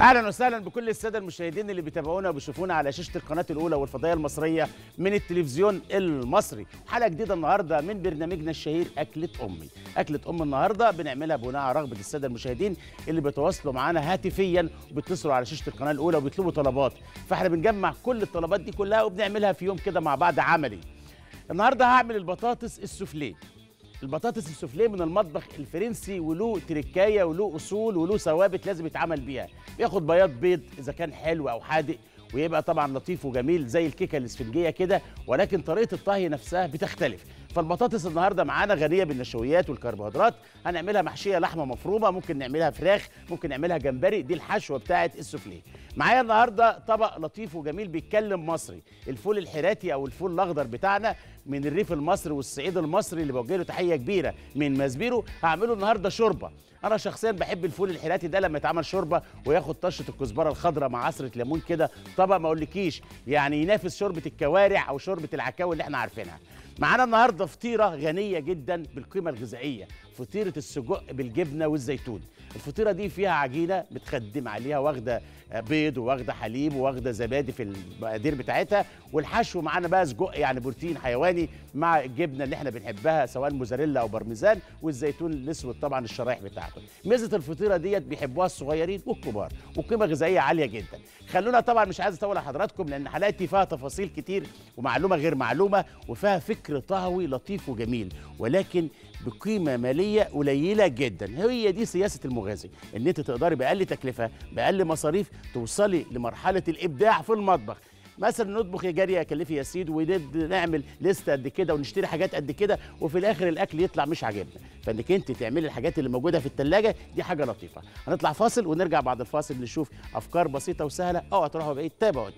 اهلا وسهلا بكل الساده المشاهدين اللي بيتابعونا وبيشوفونا على شاشه القناه الاولى والفضائيه المصريه من التلفزيون المصري حلقه جديده النهارده من برنامجنا الشهير اكله امي اكله ام النهارده بنعملها بناء على رغبه الساده المشاهدين اللي بيتواصلوا معانا هاتفيا وبيتصلوا على شاشه القناه الاولى وبيطلبوا طلبات فاحنا بنجمع كل الطلبات دي كلها وبنعملها في يوم كده مع بعض عملي النهارده هعمل البطاطس السوفليه البطاطس السوفليه من المطبخ الفرنسي وله تركايه وله اصول وله ثوابت لازم يتعمل بيها بياخد بياض بيض اذا كان حلو او حادق ويبقى طبعا لطيف وجميل زي الكيكه الاسفنجيه كده ولكن طريقه الطهي نفسها بتختلف فالبطاطس النهارده معانا غنيه بالنشويات والكربوهيدرات هنعملها محشيه لحمه مفرومه ممكن نعملها فراخ ممكن نعملها جمبري دي الحشوه بتاعه السوفليه معايا النهارده طبق لطيف وجميل بيتكلم مصري الفول الحراتي او الفول الاخضر بتاعنا من الريف المصري والصعيد المصري اللي بوجه له تحيه كبيره من مزبيرو هعمله النهارده شوربه انا شخصيا بحب الفول الحراتي ده لما يتعمل شوربه وياخد طشه الكزبره الخضراء مع عصره ليمون كده طبق ما اقولكيش يعني ينافس شوربه الكوارع او شوربه العكاوي اللي احنا عارفينها معانا النهارده فطيره غنيه جدا بالقيمه الغذائيه فطيره السجق بالجبنه والزيتون الفطيره دي فيها عجينه متخدم عليها واخده بيض وواخده حليب وواخده زبادي في المقادير بتاعتها والحشو معانا بقى سجق يعني بروتين حيواني مع الجبنه اللي احنا بنحبها سواء موزاريلا او بارميزان والزيتون الاسود طبعا الشرايح بتاعته ميزه الفطيره ديت بيحبوها الصغيرين والكبار وقيمه غذائيه عاليه جدا خلونا طبعا مش عايز اطول على حضراتكم لان حلقتي فيها تفاصيل كتير ومعلومه غير معلومه وفيها فكر طهوي لطيف وجميل ولكن بقيمه ماليه قليله جدا هي دي سياسه المغازي ان انت تقدري باقل تكلفه باقل مصاريف توصلي لمرحله الابداع في المطبخ مثلا نطبخ يا جاريه يا كلفي يا سيد ونعمل لسته قد كده ونشتري حاجات قد كده وفي الاخر الاكل يطلع مش عاجبنا فانك انت تعملي الحاجات اللي موجوده في الثلاجه دي حاجه لطيفه هنطلع فاصل ونرجع بعد الفاصل نشوف افكار بسيطه وسهله اوعى تروحوا بعيد تابعوني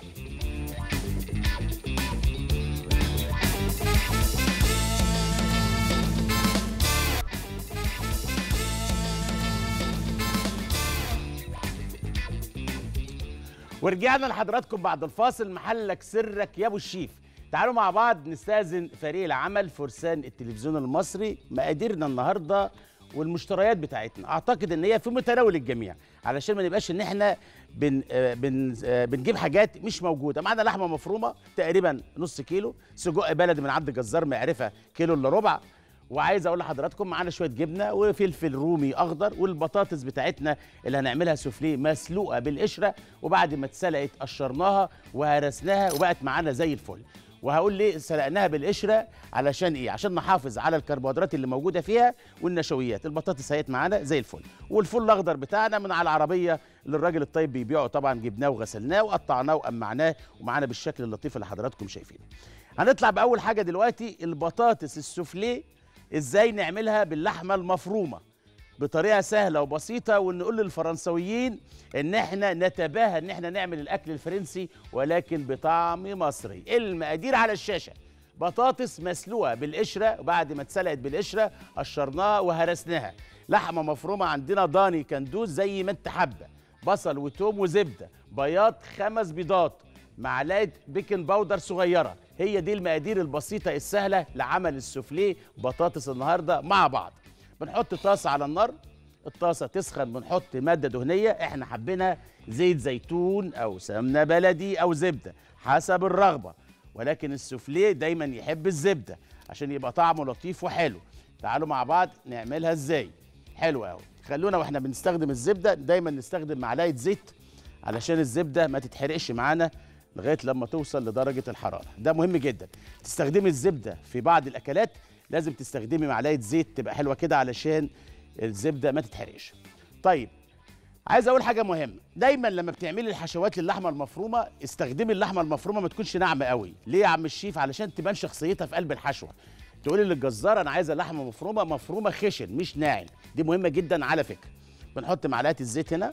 ورجعنا لحضراتكم بعد الفاصل محلك سرك يا ابو الشيف تعالوا مع بعض نستاذن فريق العمل فرسان التلفزيون المصري مقاديرنا النهارده والمشتريات بتاعتنا اعتقد ان هي في متناول الجميع علشان ما نبقاش ان احنا بن بن بنجيب حاجات مش موجوده معانا لحمه مفرومه تقريبا نص كيلو سجق بلدي من عند جزار معرفه كيلو الا ربع وعايز اقول لحضراتكم معانا شويه جبنه وفلفل رومي اخضر والبطاطس بتاعتنا اللي هنعملها سوفليه مسلوقه بالقشره وبعد ما اتسلقت قشرناها وهرسناها وبقت معانا زي الفل وهقول ليه سلقناها بالقشره علشان ايه عشان نحافظ على الكربوهيدرات اللي موجوده فيها والنشويات البطاطس هيت معانا زي الفل والفول الاخضر بتاعنا من على العربيه اللي الراجل الطيب بيبيعه طبعا جبناه وغسلناه وقطعناه وقمعناه ومعانا بالشكل اللطيف اللي حضراتكم شايفينه هنطلع باول حاجه دلوقتي البطاطس السوفليه ازاي نعملها باللحمه المفرومه بطريقه سهله وبسيطه ونقول للفرنسويين ان احنا نتباهى ان احنا نعمل الاكل الفرنسي ولكن بطعم مصري المقادير على الشاشه بطاطس مسلوقه بالقشره وبعد ما اتسلقت بالقشره قشرناها وهرسناها لحمه مفرومه عندنا ضاني كندوز زي ما انت حابه بصل وتوم وزبده بياض خمس بيضات معلقه بيكنج باودر صغيره هي دي المقادير البسيطه السهله لعمل السوفليه بطاطس النهارده مع بعض بنحط طاسه على النار الطاسه تسخن بنحط ماده دهنيه احنا حابينها زيت زيتون او سمنه بلدي او زبده حسب الرغبه ولكن السوفليه دايما يحب الزبده عشان يبقى طعمه لطيف وحلو تعالوا مع بعض نعملها ازاي حلو قوي خلونا واحنا بنستخدم الزبده دايما نستخدم معلقه زيت علشان الزبده ما تتحرقش معانا لغايه لما توصل لدرجه الحراره ده مهم جدا تستخدمي الزبده في بعض الاكلات لازم تستخدمي معلقه زيت تبقى حلوه كده علشان الزبده ما تتحرقش طيب عايز اقول حاجه مهمه دايما لما بتعملي الحشوات للحمه المفرومه استخدمي اللحمه المفرومه ما تكونش ناعمه قوي ليه يا عم الشيف علشان تبان شخصيتها في قلب الحشوه تقولي للجزار انا عايزه لحمه مفرومه مفرومه خشن مش ناعم دي مهمه جدا على فكره بنحط معلقه الزيت هنا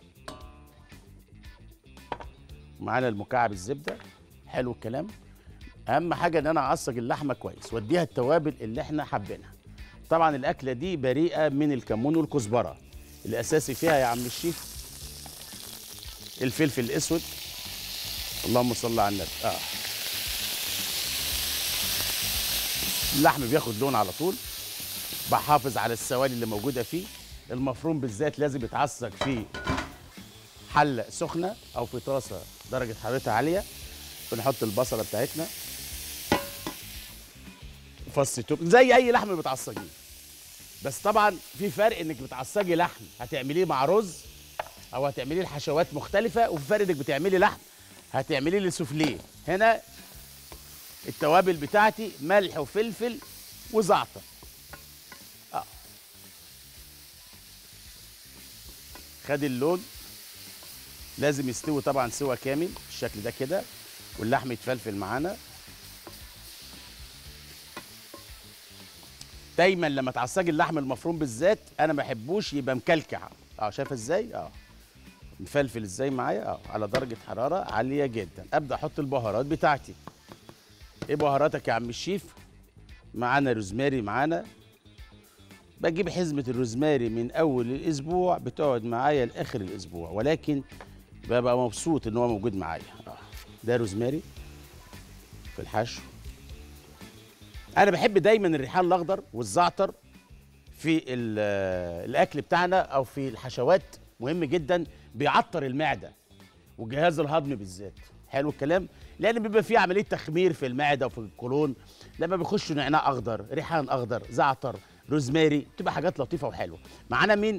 معانا المكعب الزبده حلو الكلام اهم حاجه ان انا اعصج اللحمه كويس واديها التوابل اللي احنا حابينها طبعا الاكله دي بريئه من الكمون والكزبره الاساسي فيها يا عم الشيف الفلفل الاسود اللهم صل على النبي اه اللحم بياخد لون على طول بحافظ على السوائل اللي موجوده فيه المفروم بالذات لازم يتعصج فيه حله سخنه او في طاسه درجه حرارتها عاليه بنحط البصله بتاعتنا فص توب زي اي لحم بتعصجيه بس طبعا في فرق انك بتعصجي لحم هتعمليه مع رز او هتعمليه لحشوات مختلفه وفي فرق انك بتعملي لحم هتعمليه لسوفليه هنا التوابل بتاعتي ملح وفلفل وزعتر اه خد اللون لازم يستوي طبعا سوا كامل بالشكل ده كده واللحم يتفلفل معانا دايما لما تعصجي اللحم المفروم بالذات انا ما بحبوش يبقى مكلكع اه شايفه ازاي اه مفلفل ازاي معايا اه على درجه حراره عاليه جدا ابدا احط البهارات بتاعتي ايه بهاراتك يا عم الشيف معانا روزماري معانا بجيب حزمه الروزماري من اول الاسبوع بتقعد معايا لاخر الاسبوع ولكن ببقى مبسوط ان هو موجود معايا آه. ده روزماري في الحشو انا بحب دايما الريحان الاخضر والزعتر في ال- الاكل بتاعنا او في الحشوات مهم جدا بيعطر المعده والجهاز الهضمي بالذات حلو الكلام لان بيبقى فيه عمليه تخمير في المعده وفي القولون لما بيخشوا نعناع اخضر ريحان اخضر زعتر روزماري بتبقى حاجات لطيفه وحلوه معانا مين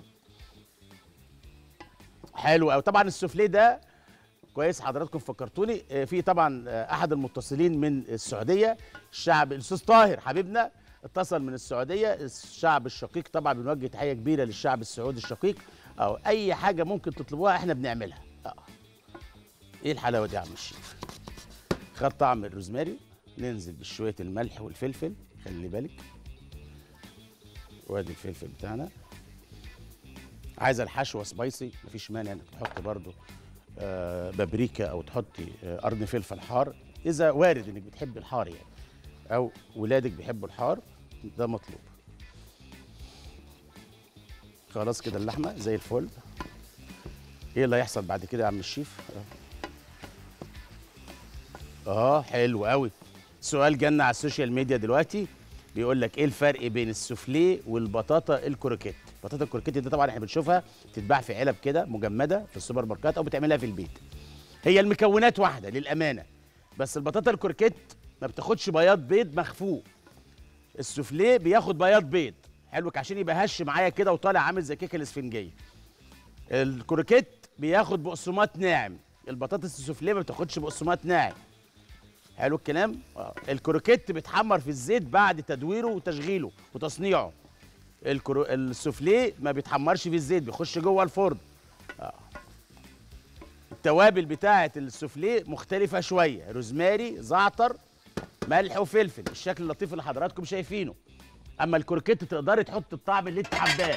حلو قوي طبعا السوفليه ده كويس حضراتكم فكرتوني آه، في طبعا آه، احد المتصلين من السعوديه الشعب الاستاذ طاهر حبيبنا اتصل من السعوديه الشعب الشقيق طبعا بنوجه تحيه كبيره للشعب السعودي الشقيق او اي حاجه ممكن تطلبوها احنا بنعملها اه ايه الحلاوه دي يا عم الشيف خد طعم الروزماري ننزل بشويه الملح والفلفل خلي بالك وادي الفلفل بتاعنا عايزه الحشوه سبايسي مفيش مانع انك تحط برضو آه، بابريكا او تحطي آه، قرن فلفل حار اذا وارد انك بتحبي الحار يعني او ولادك بيحبوا الحار ده مطلوب خلاص كده اللحمه زي الفل ايه اللي هيحصل بعد كده يا عم الشيف اه حلو قوي سؤال جالنا على السوشيال ميديا دلوقتي بيقول لك ايه الفرق بين السوفليه والبطاطا الكروكيت بطاطا الكروكيت دي طبعا احنا بنشوفها تتباع في علب كده مجمده في السوبر ماركت او بتعملها في البيت هي المكونات واحده للامانه بس البطاطا الكروكيت ما بتاخدش بياض بيض مخفوق السوفليه بياخد بياض بيض حلوك عشان يبقى هش معايا كده وطالع عامل زي كيكه الاسفنجيه الكروكيت بياخد بقسماط ناعم البطاطس السوفليه ما بتاخدش بقسماط ناعم حلو الكلام آه. الكروكيت بيتحمر في الزيت بعد تدويره وتشغيله وتصنيعه الكرو... السوفليه ما بيتحمرش في الزيت بيخش جوه الفرن آه. التوابل بتاعه السوفليه مختلفه شويه روزماري زعتر ملح وفلفل الشكل اللطيف اللي حضراتكم شايفينه اما الكروكيت تقدري تحط الطعم اللي انت حباه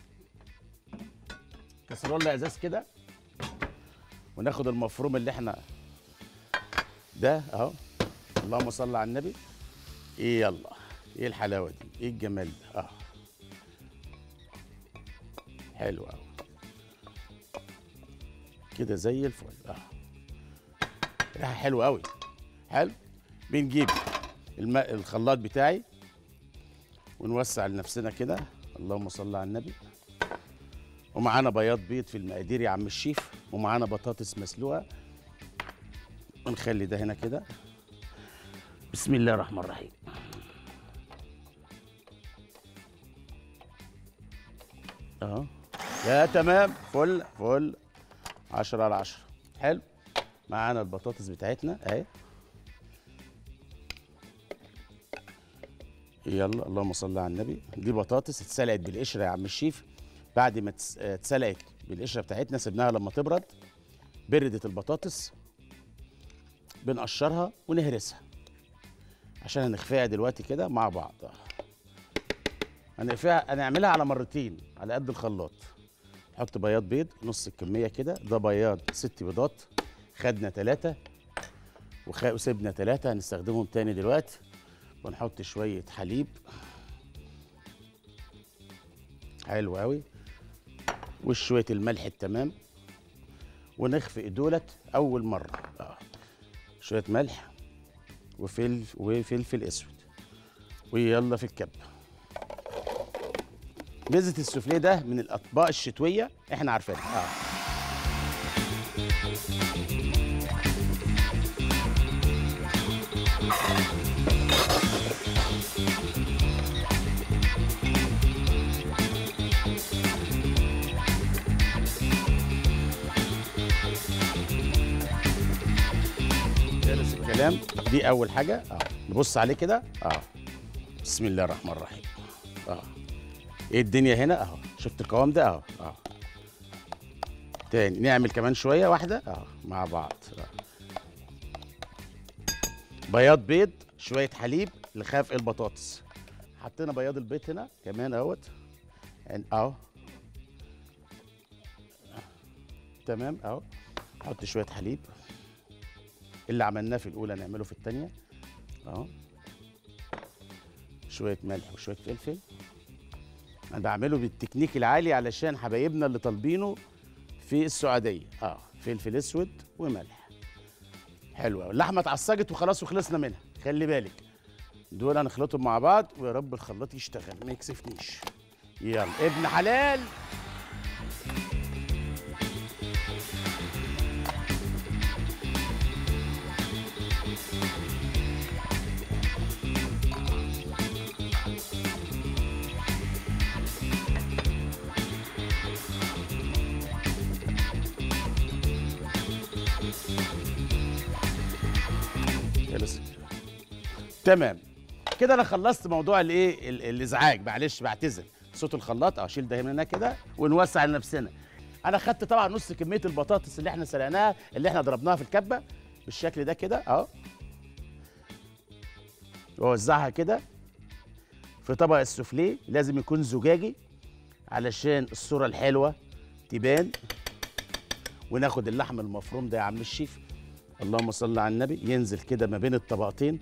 كسرولة ازاز كده وناخد المفروم اللي احنا ده اهو اللهم صل على النبي ايه يلا ايه الحلاوه دي ايه الجمال ده اه حلو قوي كده زي الفل اه ريحه حلوه قوي حلو بنجيب الماء الخلاط بتاعي ونوسع لنفسنا كده اللهم صل على النبي ومعانا بياض بيض في المقادير يا عم الشيف ومعانا بطاطس مسلوقه ونخلي ده هنا كده بسم الله الرحمن الرحيم اهو يا تمام فل فل عشرة على عشرة حلو معانا البطاطس بتاعتنا اهي يلا اللهم صل على النبي دي بطاطس اتسلقت بالقشره يا عم الشيف بعد ما تس- آه، اتسلقت بالقشره بتاعتنا سيبناها لما تبرد بردت البطاطس بنقشرها ونهرسها عشان هنخفيها دلوقتي كده مع بعض هنقفيها هنعملها على مرتين على قد الخلاط نحط بياض بيض نص الكميه كده ده بياض ست بيضات خدنا ثلاثه وخ... وسيبنا ثلاثه هنستخدمهم تاني دلوقتي ونحط شويه حليب حلو قوي وشويه الملح التمام ونخفق دولت اول مره آه. شويه ملح وفلفل وفلفل اسود ويلا في الكب ميزه السوفليه ده من الاطباق الشتويه احنا عارفينها اه جالس الكلام دي اول حاجه اه نبص عليه كده اه بسم الله الرحمن الرحيم اه ايه الدنيا هنا اهو شفت القوام ده اهو اه تاني نعمل كمان شويه واحده اه مع بعض آه. بياض بيض شويه حليب لخاف البطاطس حطينا بياض البيض هنا كمان اهوت يعني اهو تمام اهو حط شويه حليب اللي عملناه في الاولى نعمله في الثانيه اهو شويه ملح وشويه فلفل انا بعمله بالتكنيك العالي علشان حبايبنا اللي طالبينه في السعوديه اه فلفل اسود وملح حلوه اللحمه اتعصجت وخلاص وخلصنا منها خلي بالك دول هنخلطهم مع بعض ويا رب الخلاط يشتغل ما يكسفنيش يلا ابن حلال خلص تمام كده انا خلصت موضوع الايه ال- الازعاج معلش بعتذر صوت الخلاط اه شيل ده هنا كده ونوسع لنفسنا انا خدت طبعا نص كميه البطاطس اللي احنا سلقناها اللي احنا ضربناها في الكبه بالشكل ده كده اهو واوزعها كده في طبق السوفليه لازم يكون زجاجي علشان الصوره الحلوه تبان وناخد اللحم المفروم ده يا عم الشيف اللهم صل على النبي ينزل كده ما بين الطبقتين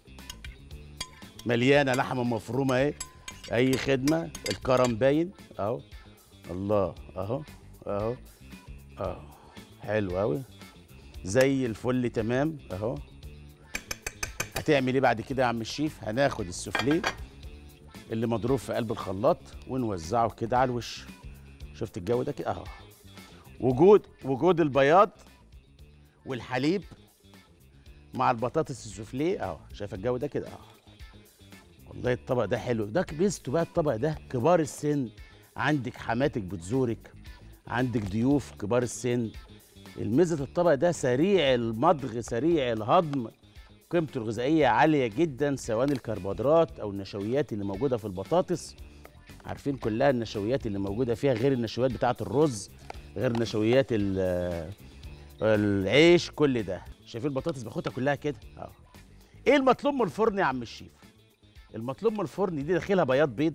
مليانه لحمه مفرومه اهي اي خدمه الكرم باين اهو الله اهو اهو اهو حلو قوي زي الفل تمام اهو هتعمل ايه بعد كده يا عم الشيف هناخد السوفليه اللي مضروب في قلب الخلاط ونوزعه كده على الوش شفت الجو ده كده اهو وجود وجود البياض والحليب مع البطاطس السوفليه اهو شايف الجو ده كده اهو والله الطبق ده حلو ده ميزته بقى الطبق ده كبار السن عندك حماتك بتزورك عندك ضيوف كبار السن الميزه الطبق ده سريع المضغ سريع الهضم قيمته الغذائيه عاليه جدا سواء الكربوهيدرات او النشويات اللي موجوده في البطاطس عارفين كلها النشويات اللي موجوده فيها غير النشويات بتاعه الرز غير نشويات ال- العيش كل ده شايفين البطاطس باخدها كلها كده اه ايه المطلوب من الفرن يا عم الشيف المطلوب من الفرن دي داخلها بياض بيض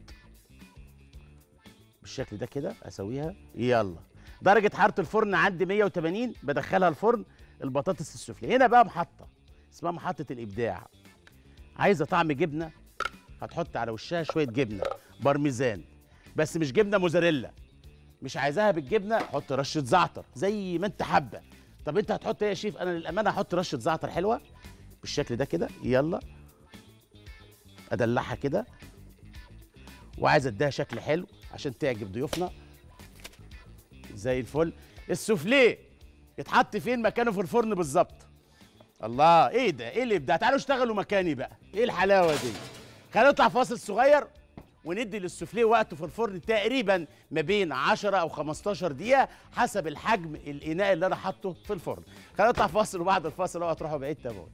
بالشكل ده كده اسويها يلا درجه حراره الفرن عندي 180 بدخلها الفرن البطاطس السفلي هنا بقى محطه اسمها محطه الابداع عايزه طعم جبنه هتحط على وشها شويه جبنه بارميزان بس مش جبنه موزاريلا مش عايزاها بالجبنه حط رشه زعتر زي ما انت حابه طب انت هتحط ايه يا شيف انا للامانه هحط رشه زعتر حلوه بالشكل ده كده يلا ادلعها كده وعايز اديها شكل حلو عشان تعجب ضيوفنا زي الفل السوفليه يتحط فين مكانه في الفرن بالظبط الله ايه ده ايه اللي ده تعالوا اشتغلوا مكاني بقى ايه الحلاوه دي خلينا نطلع فاصل صغير وندي للسوفليه وقته في الفرن تقريبا ما بين 10 او 15 دقيقه حسب الحجم الاناء اللي انا حاطه في الفرن خلينا نطلع فاصل وبعد الفاصل اوعى تروحوا بعيد تابعوني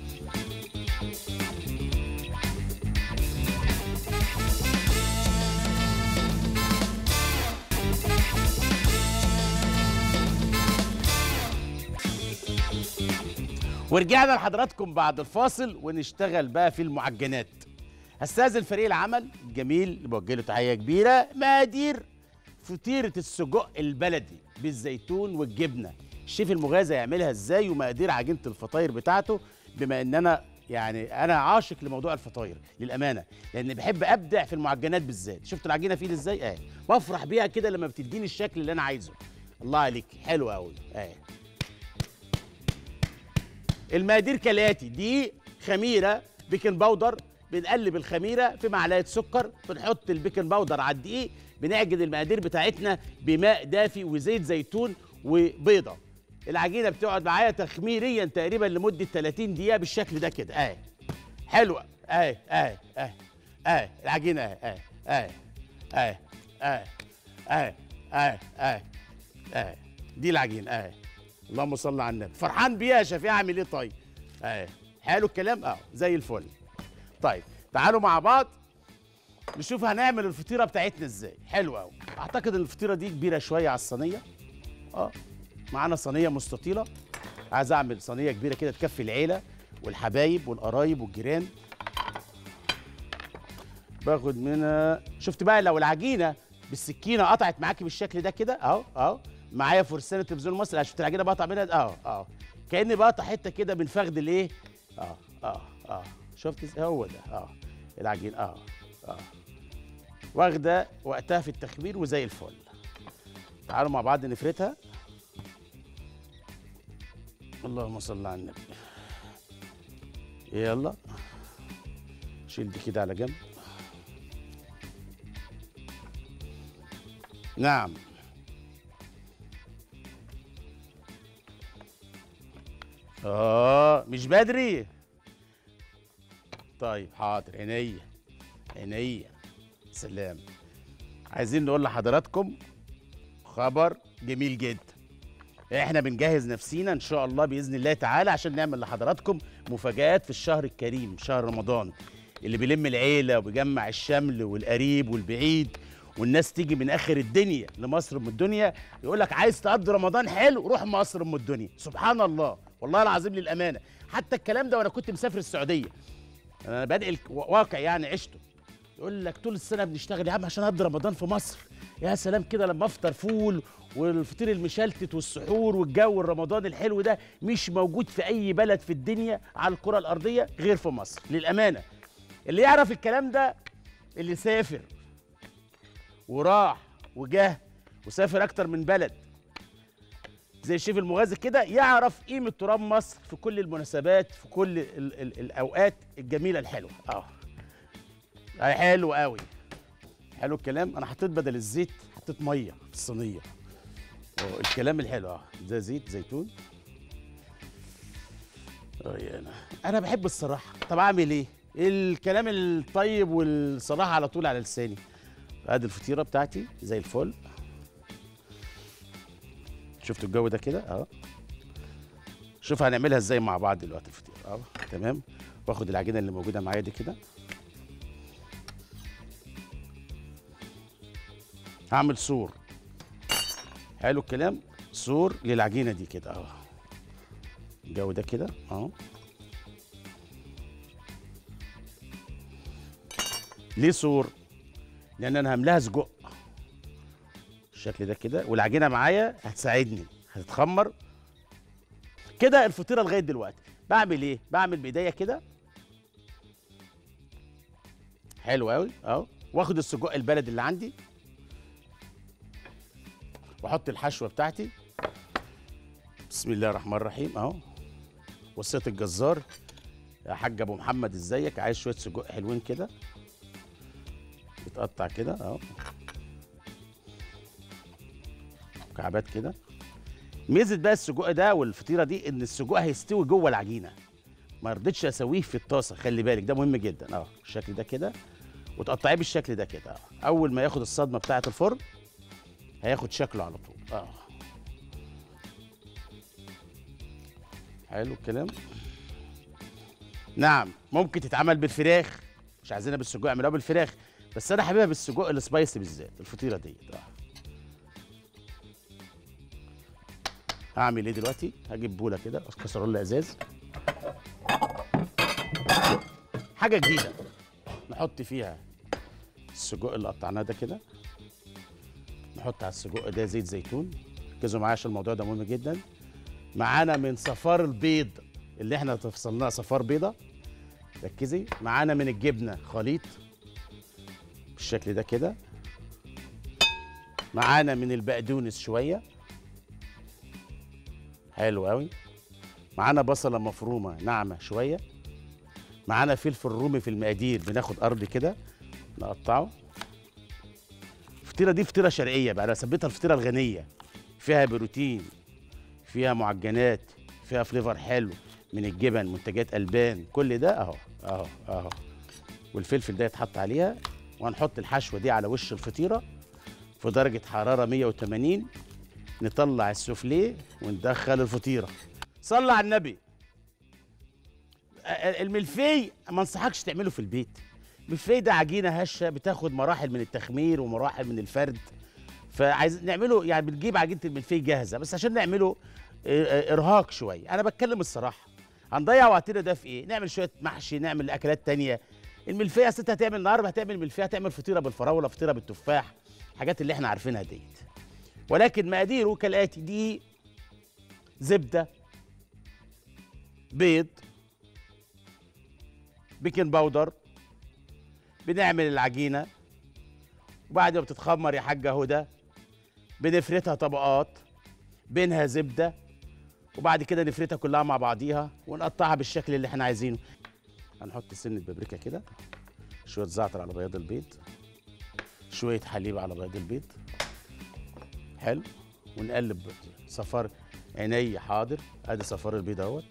ورجعنا لحضراتكم بعد الفاصل ونشتغل بقى في المعجنات هستاذن فريق العمل الجميل اللي بوجه له تحيه كبيره مقادير فطيره السجق البلدي بالزيتون والجبنه الشيف المغازى يعملها ازاي ومقادير عجينه الفطاير بتاعته بما ان انا يعني انا عاشق لموضوع الفطاير للامانه لان بحب ابدع في المعجنات بالذات شفت العجينه فيه ازاي اهي بفرح بيها كده لما بتديني الشكل اللي انا عايزه الله عليك حلو قوي اهي المقادير كالاتي دي خميره بيكنج باودر بنقلب الخميره في معلقه سكر بنحط البيكنج باودر على الدقيق بنعجن المقادير بتاعتنا بماء دافي وزيت زيتون وبيضه العجينه بتقعد معايا تخميريا تقريبا لمده 30 دقيقه بالشكل ده كده اهي حلوه اهي اهي اهي اهي العجينه اهي اهي اهي اهي اهي اهي اهي اهي دي العجينه اهي اللهم صل على النبي فرحان بيها يا شفيع اعمل ايه طيب اهي حلو الكلام اه زي الفل طيب تعالوا مع بعض نشوف هنعمل الفطيره بتاعتنا ازاي حلوه قوي اعتقد ان الفطيره دي كبيره شويه على الصينيه اه معانا صينيه مستطيله عايز اعمل صينيه كبيره كده تكفي العيله والحبايب والقرايب والجيران باخد منها شفت بقى لو العجينه بالسكينه قطعت معاكي بالشكل ده كده اهو اهو معايا فرسان التلفزيون المصري شفت العجينه بقطع منها اهو اهو كاني بقطع حته كده من فخد الايه اه اه اه شفت إز- هو ده اه العجين اه اه واخده وقتها في التخمير وزي الفل تعالوا مع بعض نفردها اللهم صل على النبي يلا شيل دي كده على جنب نعم اه مش بدري طيب حاضر عينيا عينيا سلام عايزين نقول لحضراتكم خبر جميل جدا احنا بنجهز نفسينا ان شاء الله باذن الله تعالى عشان نعمل لحضراتكم مفاجآت في الشهر الكريم شهر رمضان اللي بيلم العيله وبيجمع الشمل والقريب والبعيد والناس تيجي من اخر الدنيا لمصر ام الدنيا يقول لك عايز تقضي رمضان حلو روح مصر ام الدنيا سبحان الله والله العظيم للامانه حتى الكلام ده وانا كنت مسافر السعوديه انا بادئ الك- واقع يعني عشته يقول لك طول السنه بنشتغل يا عم عشان اقضي رمضان في مصر يا سلام كده لما افطر فول والفطير المشلتت والسحور والجو الرمضاني الحلو ده مش موجود في اي بلد في الدنيا على الكره الارضيه غير في مصر للامانه اللي يعرف الكلام ده اللي سافر وراح وجه وسافر اكتر من بلد زي الشيف المغازي كده يعرف قيمه تراب مصر في كل المناسبات في كل ال ال الاوقات الجميله الحلوه اه آه، حلو قوي حلو الكلام انا حطيت بدل الزيت حطيت ميه في الصينيه أوه، الكلام الحلو اه ده زيت زيتون اه يا انا انا بحب الصراحه طب اعمل ايه الكلام الطيب والصراحه على طول على لساني ادي الفطيره بتاعتي زي الفل شفتوا الجو ده كده اه شوف هنعملها ازاي مع بعض دلوقتي الفطيره اه تمام واخد العجينه اللي موجوده معايا دي كده هعمل سور حلو الكلام سور للعجينه دي كده اهو الجو ده كده اهو ليه سور لان انا هملاها سجق الشكل ده كده والعجينه معايا هتساعدني هتتخمر كده الفطيره لغايه دلوقتي بعمل ايه بعمل بايديا كده حلو قوي اهو واخد السجق البلدي اللي عندي واحط الحشوه بتاعتي بسم الله الرحمن الرحيم اهو وصيه الجزار يا حاج ابو محمد ازيك عايز شويه سجق حلوين كده يتقطع كده اهو مكعبات كده ميزه بقى السجق ده والفطيره دي ان السجق هيستوي جوه العجينه ما رضيتش اسويه في الطاسه خلي بالك ده مهم جدا اه الشكل ده كده وتقطعيه بالشكل ده كده اه اول ما ياخد الصدمه بتاعه الفرن هياخد شكله على طول اه حلو الكلام نعم ممكن تتعمل بالفراخ مش عايزينها بالسجق اعملوها بالفراخ بس انا حاببها بالسجق السبايسي بالذات الفطيره ديت اه هعمل ايه دلوقتي هجيب بوله كده كسرولة ازاز حاجه جديده نحط فيها السجق اللي قطعناه ده كده نحط على السجق ده زيت زيتون ركزوا معايا عشان الموضوع ده مهم جدا معانا من صفار البيض اللي احنا فصلناه صفار بيضه ركزي معانا من الجبنه خليط بالشكل ده كده معانا من البقدونس شويه حلو قوي معانا بصله مفرومه ناعمه شويه معانا فلفل رومي في المقادير بناخد ارض كده نقطعه الفطيره دي فطيره شرقيه بقى انا سميتها الفطيره الغنيه فيها بروتين فيها معجنات فيها فليفر حلو من الجبن منتجات البان كل ده اهو اهو اهو والفلفل ده يتحط عليها وهنحط الحشوه دي على وش الفطيره في درجه حراره 180 نطلع السوفليه وندخل الفطيره صلى على النبي الملفي ما انصحكش تعمله في البيت الملفي ده عجينه هشه بتاخد مراحل من التخمير ومراحل من الفرد فعايز نعمله يعني بنجيب عجينه الملفي جاهزه بس عشان نعمله ارهاق شويه انا بتكلم الصراحه هنضيع وقتنا ده في ايه نعمل شويه محشي نعمل اكلات تانية الملفيه اصل انت هتعمل النهارده هتعمل ملفيه هتعمل فطيره بالفراوله فطيره بالتفاح الحاجات اللي احنا عارفينها ديت ولكن مقاديره كالاتي دي زبده بيض بيكنج باودر بنعمل العجينه وبعد ما بتتخمر يا حاجه هدى بنفردها طبقات بينها زبده وبعد كده نفردها كلها مع بعضيها ونقطعها بالشكل اللي احنا عايزينه هنحط سنه بابريكا كده شويه زعتر على بياض البيض شويه حليب على بياض البيض حلو ونقلب صفار عيني حاضر ادي صفار البيض اهوت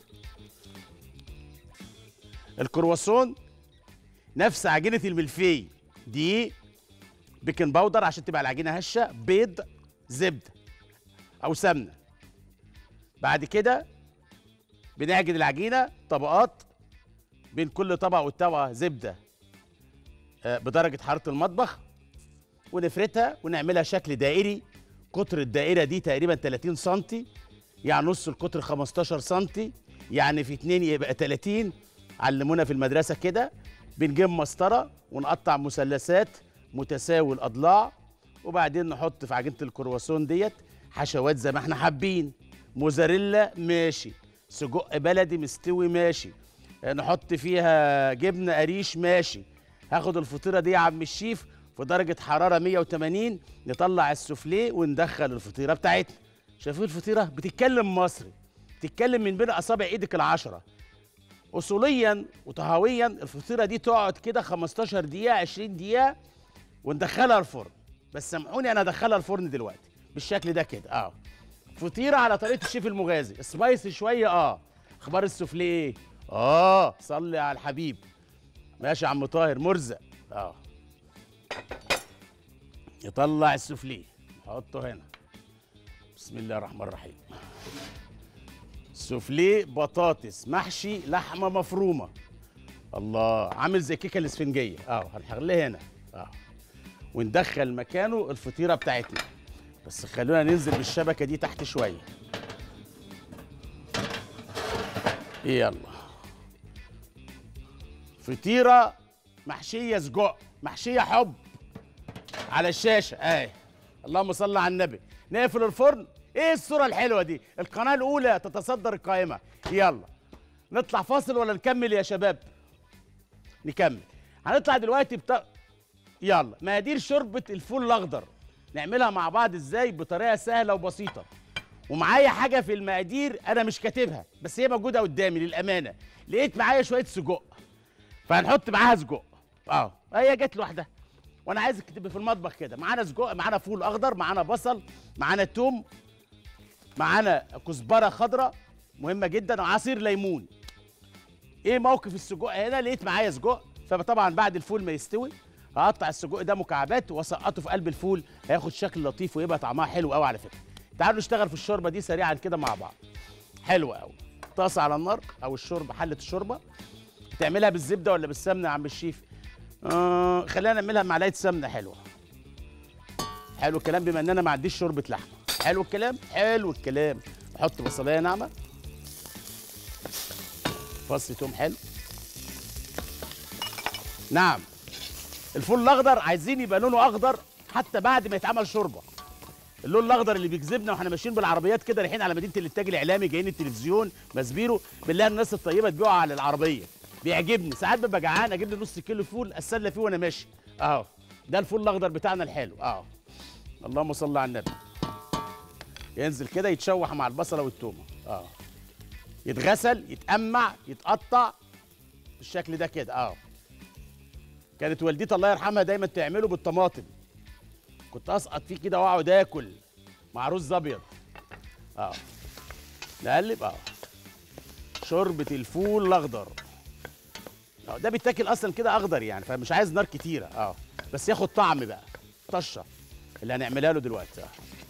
الكرواسون نفس عجينه الملفي دي بيكنج باودر عشان تبقى العجينه هشه بيض زبده او سمنه بعد كده بنعجن العجينه طبقات بين كل طبقه والطبقه زبده بدرجه حراره المطبخ ونفردها ونعملها شكل دائري قطر الدائره دي تقريبا 30 سم يعني نص القطر 15 سم يعني في 2 يبقى 30 علمونا في المدرسه كده بنجيب مسطره ونقطع مثلثات متساوي الاضلاع وبعدين نحط في عجينه الكرواسون ديت حشوات زي ما احنا حابين موزاريلا ماشي سجق بلدي مستوي ماشي نحط فيها جبنه قريش ماشي هاخد الفطيره دي يا عم الشيف في درجه حراره 180 نطلع السوفليه وندخل الفطيره بتاعتنا شايفين الفطيره بتتكلم مصري بتتكلم من بين اصابع ايدك العشره اصوليا وطهويا الفطيره دي تقعد كده 15 دقيقه 20 دقيقه وندخلها الفرن بس سامحوني انا ادخلها الفرن دلوقتي بالشكل ده كده اه فطيره على طريقه الشيف المغازي سبايسي شويه اه اخبار السوفليه ايه اه صلي على الحبيب ماشي يا عم طاهر مرزق اه يطلع السوفليه نحطه هنا بسم الله الرحمن الرحيم سوفليه بطاطس محشي لحمه مفرومه الله عامل زي كيكه الاسفنجيه اه هنخليه هنا اه وندخل مكانه الفطيره بتاعتنا بس خلونا ننزل بالشبكه دي تحت شويه يلا فطيره محشيه سجق محشيه حب على الشاشه اهي اللهم صل على النبي نقفل الفرن ايه الصوره الحلوه دي القناه الاولى تتصدر القائمه يلا نطلع فاصل ولا نكمل يا شباب نكمل هنطلع دلوقتي بتا... يلا مقادير شوربه الفول الاخضر نعملها مع بعض ازاي بطريقه سهله وبسيطه ومعايا حاجه في المقادير انا مش كاتبها بس هي موجوده قدامي للامانه لقيت معايا شويه سجق فهنحط معاها سجق اه هي جت لوحدها وانا عايزك تبقى في المطبخ كده معانا سجق معانا فول اخضر معانا بصل معانا توم معانا كزبره خضراء مهمه جدا وعصير ليمون ايه موقف السجق هنا لقيت معايا سجق فطبعا بعد الفول ما يستوي هقطع السجق ده مكعبات واسقطه في قلب الفول هياخد شكل لطيف ويبقى طعمها حلو قوي على فكره تعالوا نشتغل في الشوربه دي سريعا كده مع بعض حلوه قوي طاسه على النار او الشوربه حله الشوربه تعملها بالزبده ولا بالسمنه يا عم الشيف آه خلينا نعملها بمعلقه سمنه حلوه حلو الكلام بما ان انا ما عنديش شوربه لحمه حلو الكلام حلو الكلام احط بصلايه ناعمه فص توم حلو نعم الفول الاخضر عايزين يبقى لونه اخضر حتى بعد ما يتعمل شوربه اللون الاخضر اللي بيجذبنا واحنا ماشيين بالعربيات كده رايحين على مدينه الانتاج الاعلامي جايين التلفزيون مسبيرو بالله الناس الطيبه تبيعوا على العربيه بيعجبني ساعات ببقى جعان اجيب لي نص كيلو فول اتسلى فيه وانا ماشي اهو ده الفول الاخضر بتاعنا الحلو اهو اللهم صل على النبي ينزل كده يتشوح مع البصله والتومه اه يتغسل يتقمع يتقطع بالشكل ده كده اه كانت والدتي الله يرحمها دايما تعمله بالطماطم كنت اسقط فيه كده واقعد اكل مع رز ابيض اه نقلب اه شوربه الفول الاخضر اه ده بيتاكل اصلا كده اخضر يعني فمش عايز نار كتيره اه بس ياخد طعم بقى طشه اللي هنعملها له دلوقتي اه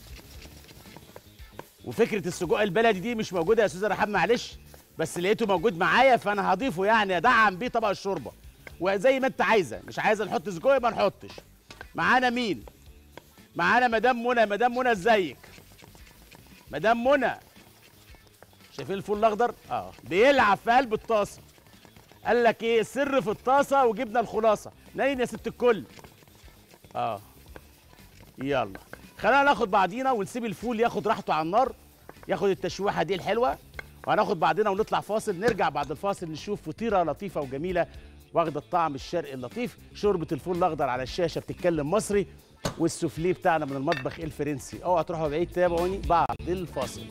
وفكره السجق البلدي دي مش موجوده يا استاذه رحاب معلش بس لقيته موجود معايا فانا هضيفه يعني ادعم بيه طبق الشوربه وزي ما انت عايزه مش عايزه نحط سجق يبقى نحطش معانا مين معانا مدام منى مدام منى ازيك مدام منى شايفين الفول الاخضر اه بيلعب في قلب الطاسه قال لك ايه السر في الطاسه وجبنا الخلاصه ناين يا ست الكل اه يلا خلينا ناخد بعضينا ونسيب الفول ياخد راحته على النار ياخد التشويحه دي الحلوه وهناخد بعضنا ونطلع فاصل نرجع بعد الفاصل نشوف فطيره لطيفه وجميله واخده الطعم الشرقي اللطيف شوربه الفول الاخضر على الشاشه بتتكلم مصري والسوفليه بتاعنا من المطبخ الفرنسي اوعى تروحوا بعيد تابعوني بعد الفاصل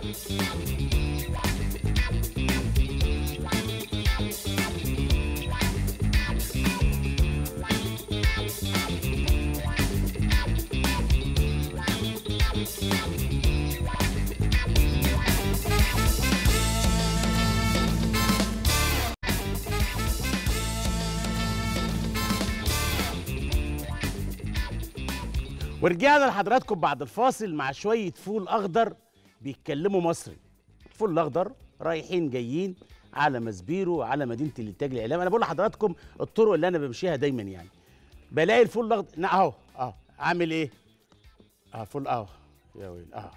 ورجعنا لحضراتكم بعد الفاصل مع شويه فول اخضر بيتكلموا مصري الفول الاخضر رايحين جايين على مسبيرو على مدينه الانتاج الاعلامي انا بقول لحضراتكم الطرق اللي انا بمشيها دايما يعني بلاقي الفول الاخضر نا- اهو اهو عامل ايه اه فول اهو يا ويل اه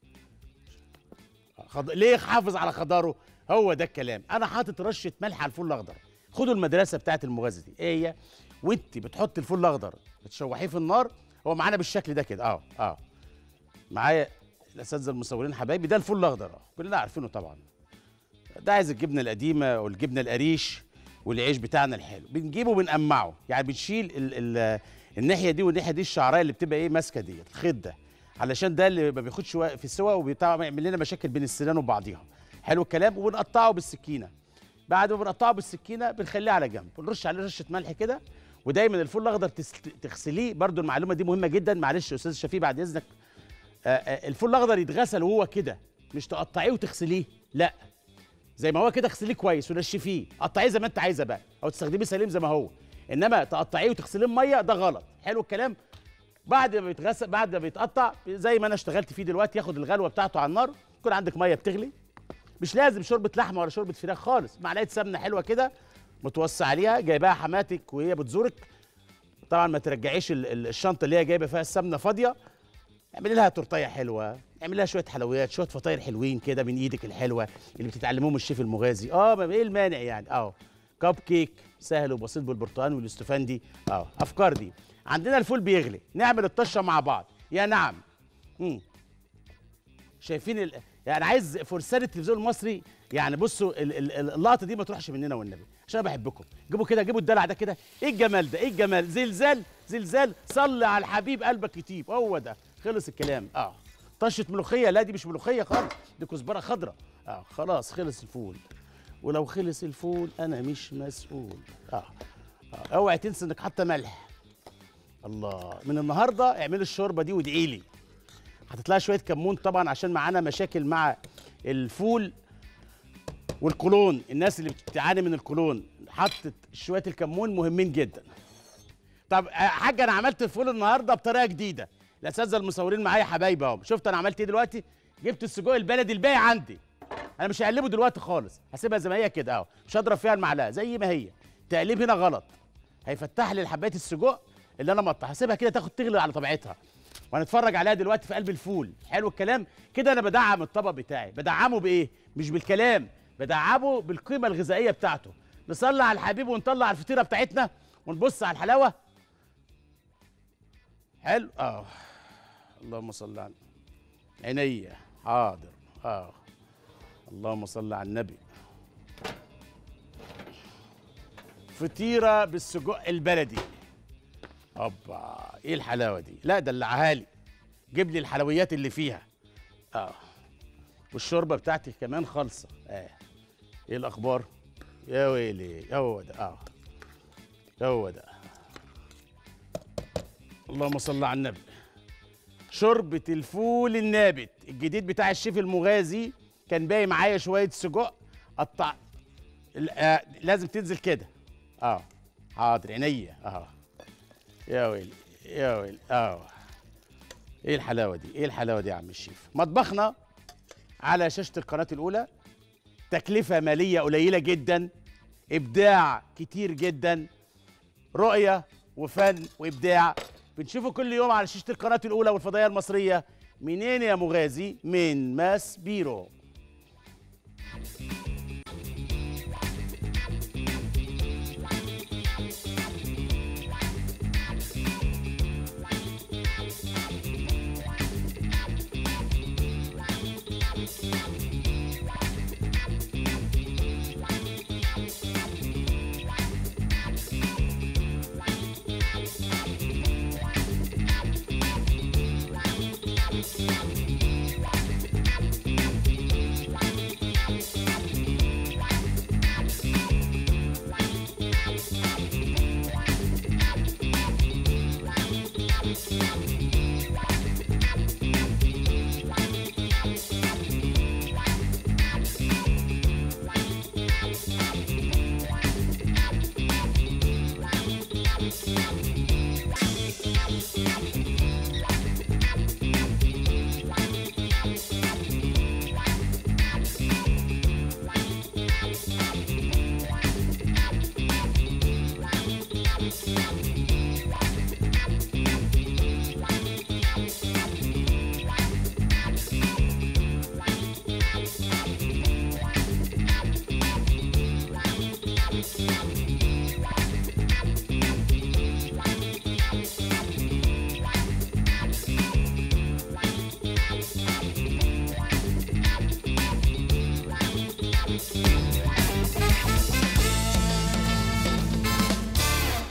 خض... ليه حافظ على خضاره هو ده الكلام انا حاطط رشه ملح على الفول الاخضر خدوا المدرسه بتاعت المغازي دي ايه هي وانت بتحط الفول الاخضر بتشوحيه في النار هو معانا بالشكل ده كده اه اه معايا الاساتذه المصورين حبايبي ده الفول الاخضر اه كلنا عارفينه طبعا ده عايز الجبنه القديمه والجبنه القريش والعيش بتاعنا الحلو بنجيبه بنقمعه يعني بنشيل ال ال الناحيه دي والناحيه دي الشعرايه اللي بتبقى ايه ماسكه دي الخيط ده علشان ده اللي ما بياخدش وق- في السوا وبيطلع يعمل لنا مشاكل بين السنان وبعضيها حلو الكلام وبنقطعه بالسكينه بعد ما بنقطعه بالسكينه بنخليه على جنب بنرش عليه رشه ملح كده ودايما الفول الاخضر تس- تغسليه برضو المعلومه دي مهمه جدا معلش يا استاذ شفيق بعد اذنك آه، آه، الفول الاخضر يتغسل وهو كده مش تقطعيه وتغسليه لا زي ما هو كده اغسليه كويس ونشفيه قطعيه زي ما انت عايزه بقى او تستخدميه سليم زي ما هو انما تقطعيه وتغسليه بميه ده غلط حلو الكلام بعد ما بيتغسل بعد ما بيتقطع زي ما انا اشتغلت فيه دلوقتي ياخد الغلوه بتاعته على النار يكون عندك ميه بتغلي مش لازم شوربه لحمه ولا شوربه فراخ خالص معلقه سمنه حلوه كده متوسع عليها جايباها حماتك وهي بتزورك طبعا ما ترجعيش ال- ال- الشنطه اللي هي جايبه فيها السمنه فاضيه اعملي لها تورتيه حلوه اعملي لها شويه حلويات شويه فطاير حلوين كده من ايدك الحلوه اللي بتتعلموهم من الشيف المغازي اه ما ايه المانع يعني اه كاب كيك سهل وبسيط بالبرتقال والاستفندي اه افكار دي عندنا الفول بيغلي نعمل الطشه مع بعض يا نعم مم. شايفين ال... يعني عايز فرسان التلفزيون المصري يعني بصوا ال- ال- ال- اللقطه دي ما تروحش مننا والنبي عشان انا بحبكم جيبوا كده جيبوا الدلع ده كده ايه الجمال ده ايه الجمال زلزال زلزال صلي على الحبيب قلبك يطيب هو ده خلص الكلام اه طشه ملوخيه لا دي مش ملوخيه خالص دي كزبره خضراء اه خلاص خلص الفول ولو خلص الفول انا مش مسؤول اه, آه. اوعي تنسى انك حاطه ملح الله من النهارده اعملي الشوربه دي وادعي لي هتطلع شويه كمون طبعا عشان معانا مشاكل مع الفول والقولون الناس اللي بتعاني من القولون حطت شويه الكمون مهمين جدا طب آه، حاجه انا عملت الفول النهارده بطريقه جديده الاساتذه المصورين معايا حبايبي اهو شفت انا عملت ايه دلوقتي جبت السجق البلدي الباقي عندي انا مش هقلبه دلوقتي خالص هسيبها زي ما هي كده اهو مش هضرب فيها المعلقه زي ما هي تقليب هنا غلط هيفتح لي الحبايات السجق اللي انا مقطعها هسيبها كده تاخد تغلي على طبيعتها وهنتفرج عليها دلوقتي في قلب الفول حلو الكلام كده انا بدعم الطبق بتاعي بدعمه بايه مش بالكلام بدعمه بالقيمه الغذائيه بتاعته نصلي على الحبيب ونطلع الفطيره بتاعتنا ونبص على الحلاوه حلو اه اللهم صل على عينيا حاضر اه اللهم صل على النبي فطيره بالسجق البلدي اوبا ايه الحلاوه دي لا دلعها لي جيب لي الحلويات اللي فيها اه والشوربه بتاعتي كمان خالصه اه ايه الاخبار يا ويلي هو ده اه هو ده اللهم صل على النبي شوربه الفول النابت الجديد بتاع الشيف المغازي كان باقي معايا شويه سجق قطع ال- آه لازم تنزل كده اه حاضر عينيا اه يا ويلي يا ويلي اه ايه الحلاوه دي ايه الحلاوه دي يا عم الشيف مطبخنا على شاشه القناه الاولى تكلفه ماليه قليله جدا ابداع كتير جدا رؤيه وفن وابداع بنشوفه كل يوم على شاشه القناه الاولى والفضائيه المصريه منين يا مغازي من ماس بيرو